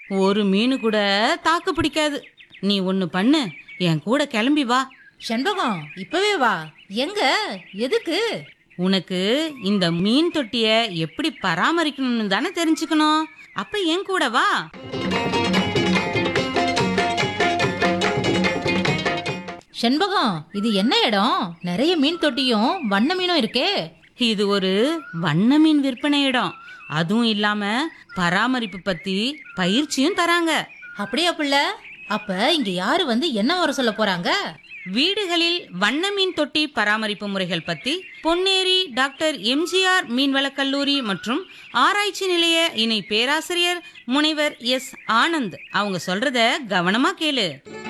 ஒரு மீன் கூட தாக்கு பிடிக்காது நீ ஒன்று பண்ணு என் கூட கிளம்பி வா செண்பகம் இப்பவே வா எங்க எதுக்கு உனக்கு இந்த மீன் தொட்டிய எப்படி பராமரிக்கணும்னு தானே தெரிஞ்சுக்கணும் அப்ப என் கூட வா செண்பகம் இது என்ன இடம் நிறைய மீன் தொட்டியும் வண்ண மீனும் இருக்கே இது ஒரு வண்ண மீன் விற்பனை இடம் அதுவும் இல்லாம பராமரிப்பு பத்தி பயிற்சியும் தராங்க அப்படியா புள்ள அப்ப இங்க யாரு வந்து என்ன வர சொல்ல போறாங்க வீடுகளில் வண்ண மீன் தொட்டி பராமரிப்பு முறைகள் பத்தி பொன்னேரி டாக்டர் எம்ஜிஆர் மீன்வளக் கல்லூரி மற்றும் ஆராய்ச்சி நிலைய இணை பேராசிரியர் முனைவர் எஸ் ஆனந்த் அவங்க சொல்றத கவனமா கேளு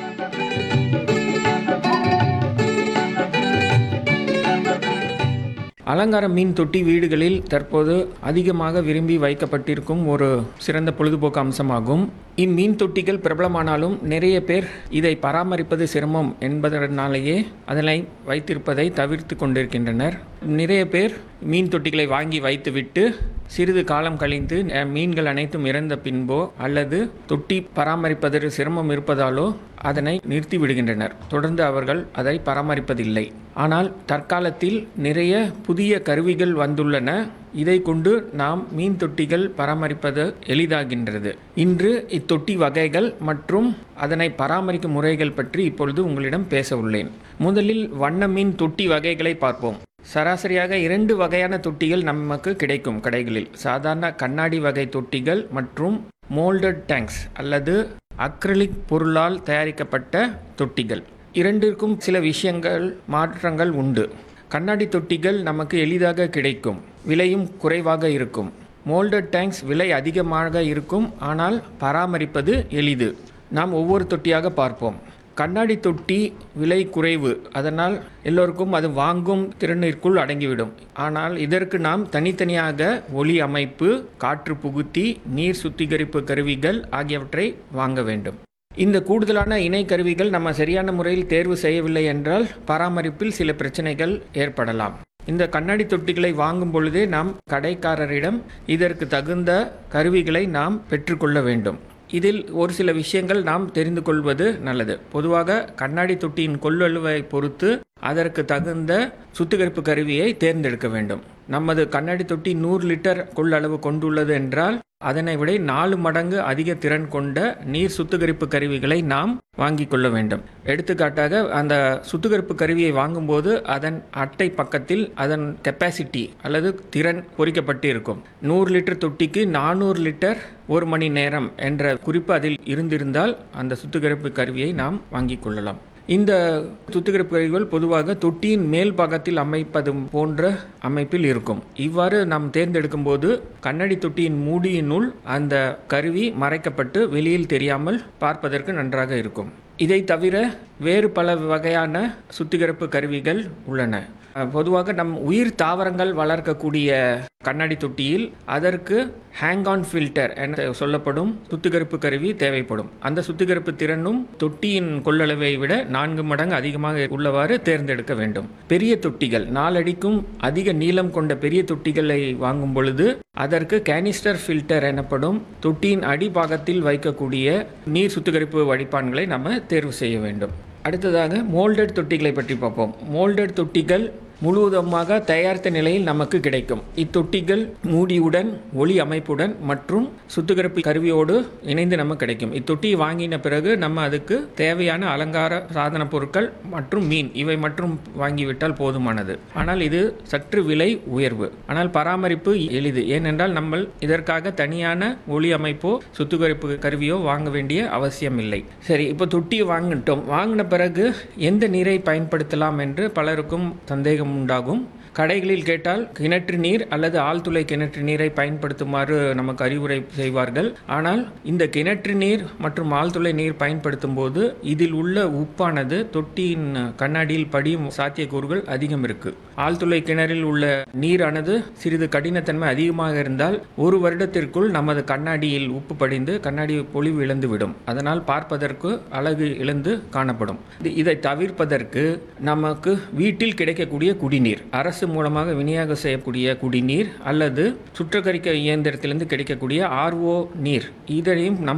அலங்கார மீன் தொட்டி வீடுகளில் தற்போது அதிகமாக விரும்பி வைக்கப்பட்டிருக்கும் ஒரு சிறந்த பொழுதுபோக்கு அம்சமாகும் இம்மீன் தொட்டிகள் பிரபலமானாலும் நிறைய பேர் இதை பராமரிப்பது சிரமம் என்பதனாலேயே அதனை வைத்திருப்பதை தவிர்த்து கொண்டிருக்கின்றனர் நிறைய பேர் மீன் தொட்டிகளை வாங்கி வைத்துவிட்டு சிறிது காலம் கழிந்து அஹ், மீன்கள் அனைத்தும் இறந்த பின்போ அல்லது தொட்டி பராமரிப்பதற்கு சிரமம் இருப்பதாலோ அதனை நிறுத்தி விடுகின்றனர் தொடர்ந்து அவர்கள் அதை பராமரிப்பதில்லை ஆனால் தற்காலத்தில் நிறைய புதிய கருவிகள் வந்துள்ளன இதை கொண்டு நாம் மீன் தொட்டிகள் பராமரிப்பது எளிதாகின்றது இன்று இத்தொட்டி வகைகள் மற்றும் அதனை பராமரிக்கும் முறைகள் பற்றி இப்பொழுது உங்களிடம் பேச உள்ளேன் முதலில் வண்ண மீன் தொட்டி வகைகளை பார்ப்போம் சராசரியாக இரண்டு வகையான தொட்டிகள் நமக்கு கிடைக்கும் கடைகளில் சாதாரண கண்ணாடி வகை தொட்டிகள் மற்றும் மோல்டட் டேங்க்ஸ் அல்லது அக்ரிலிக் பொருளால் தயாரிக்கப்பட்ட தொட்டிகள் இரண்டிற்கும் சில விஷயங்கள் மாற்றங்கள் உண்டு கண்ணாடி தொட்டிகள் நமக்கு எளிதாக கிடைக்கும் விலையும் குறைவாக இருக்கும் மோல்டட் டேங்க்ஸ் விலை அதிகமாக இருக்கும் ஆனால் பராமரிப்பது எளிது நாம் ஒவ்வொரு தொட்டியாக பார்ப்போம் கண்ணாடி தொட்டி விலை குறைவு அதனால் எல்லோருக்கும் அது வாங்கும் திறனிற்குள் அடங்கிவிடும் ஆனால் இதற்கு நாம் தனித்தனியாக ஒளி அமைப்பு காற்று புகுத்தி நீர் சுத்திகரிப்பு கருவிகள் ஆகியவற்றை வாங்க வேண்டும் இந்த கூடுதலான இணை கருவிகள் நம்ம சரியான முறையில் தேர்வு செய்யவில்லை என்றால் பராமரிப்பில் சில பிரச்சனைகள் ஏற்படலாம் இந்த கண்ணாடி தொட்டிகளை வாங்கும் பொழுதே நாம் கடைக்காரரிடம் இதற்கு தகுந்த கருவிகளை நாம் பெற்றுக்கொள்ள வேண்டும் இதில் ஒரு சில விஷயங்கள் நாம் தெரிந்து கொள்வது நல்லது பொதுவாக கண்ணாடி தொட்டியின் கொள்ளளவை பொறுத்து அதற்கு தகுந்த சுத்திகரிப்பு கருவியை தேர்ந்தெடுக்க வேண்டும் நமது கண்ணாடி தொட்டி நூறு லிட்டர் கொள்ளளவு கொண்டுள்ளது என்றால் அதனை விட நாலு மடங்கு அதிக திறன் கொண்ட நீர் சுத்திகரிப்பு கருவிகளை நாம் வாங்கிக் கொள்ள வேண்டும் எடுத்துக்காட்டாக அந்த சுத்திகரிப்பு கருவியை வாங்கும்போது அதன் அட்டை பக்கத்தில் அதன் கெப்பாசிட்டி அல்லது திறன் பொறிக்கப்பட்டு இருக்கும் நூறு லிட்டர் தொட்டிக்கு நானூறு லிட்டர் ஒரு மணி நேரம் என்ற குறிப்பு அதில் இருந்திருந்தால் அந்த சுத்திகரிப்பு கருவியை நாம் வாங்கிக் கொள்ளலாம் இந்த சுத்திகரிப்பு கருவிகள் பொதுவாக தொட்டியின் மேல் பாகத்தில் அமைப்பது போன்ற அமைப்பில் இருக்கும் இவ்வாறு நாம் தேர்ந்தெடுக்கும் போது கண்ணாடி தொட்டியின் மூடியினுள் அந்த கருவி மறைக்கப்பட்டு வெளியில் தெரியாமல் பார்ப்பதற்கு நன்றாக இருக்கும் இதை தவிர வேறு பல வகையான சுத்திகரிப்பு கருவிகள் உள்ளன அஹ், பொதுவாக நம் உயிர் தாவரங்கள் வளர்க்கக்கூடிய கண்ணாடி தொட்டியில் அதற்கு ஹேங் ஆன் ஃபில்டர் என சொல்லப்படும் சுத்திகரிப்பு கருவி தேவைப்படும் அந்த சுத்திகரிப்பு திறனும் தொட்டியின் கொள்ளளவை விட நான்கு மடங்கு அதிகமாக உள்ளவாறு தேர்ந்தெடுக்க வேண்டும் பெரிய தொட்டிகள் நாலடிக்கும் அதிக நீளம் கொண்ட பெரிய தொட்டிகளை வாங்கும் பொழுது அதற்கு கேனிஸ்டர் ஃபில்டர் எனப்படும் தொட்டியின் அடிபாகத்தில் வைக்கக்கூடிய நீர் சுத்திகரிப்பு வடிப்பான்களை நம்ம தேர்வு செய்ய வேண்டும் அடுத்ததாக மோல்டட் தொட்டிகளை பற்றி பார்ப்போம் மோல்டட் தொட்டிகள் முழுவதுமாக தயாரித்த நிலையில் நமக்கு கிடைக்கும் இத்தொட்டிகள் மூடியுடன் ஒளி அமைப்புடன் மற்றும் சுத்திகரிப்பு கருவியோடு இணைந்து நமக்கு கிடைக்கும் இத்தொட்டியை வாங்கின பிறகு நம்ம அதுக்கு தேவையான அலங்கார சாதன பொருட்கள் மற்றும் மீன் இவை மட்டும் வாங்கிவிட்டால் போதுமானது ஆனால் இது சற்று விலை உயர்வு ஆனால் பராமரிப்பு எளிது ஏனென்றால் நம்ம இதற்காக தனியான ஒளி அமைப்போ சுத்திகரிப்பு கருவியோ வாங்க வேண்டிய அவசியம் இல்லை சரி இப்போ தொட்டியை வாங்கிட்டோம் வாங்கின பிறகு எந்த நீரை பயன்படுத்தலாம் என்று பலருக்கும் சந்தேகம் உண்டாகும் கடைகளில் கேட்டால் கிணற்று நீர் அல்லது ஆழ்துளை கிணற்று நீரை பயன்படுத்துமாறு நமக்கு அறிவுரை செய்வார்கள் ஆனால் இந்த கிணற்று நீர் மற்றும் ஆழ்துளை நீர் பயன்படுத்தும் போது இதில் உள்ள உப்பானது தொட்டியின் கண்ணாடியில் படியும் சாத்தியக்கூறுகள் அதிகம் இருக்கு ஆழ்துளை கிணறில் உள்ள நீரானது சிறிது கடினத்தன்மை அதிகமாக இருந்தால் ஒரு வருடத்திற்குள் நமது கண்ணாடியில் உப்பு படிந்து கண்ணாடி பொலிவு இழந்துவிடும் அதனால் பார்ப்பதற்கு அழகு இழந்து காணப்படும் இது- இதை தவிர்ப்பதற்கு நமக்கு வீட்டில் கிடைக்கக்கூடிய குடிநீர் அரசு மூலமாக விநியோகம் செய்யக்கூடிய குடிநீர் அல்லது சுற்றக்கரிக்க இயந்திரத்திலிருந்து கிடைக்கக்கூடிய ஆர்ஓ நீர் இதனையும் நம்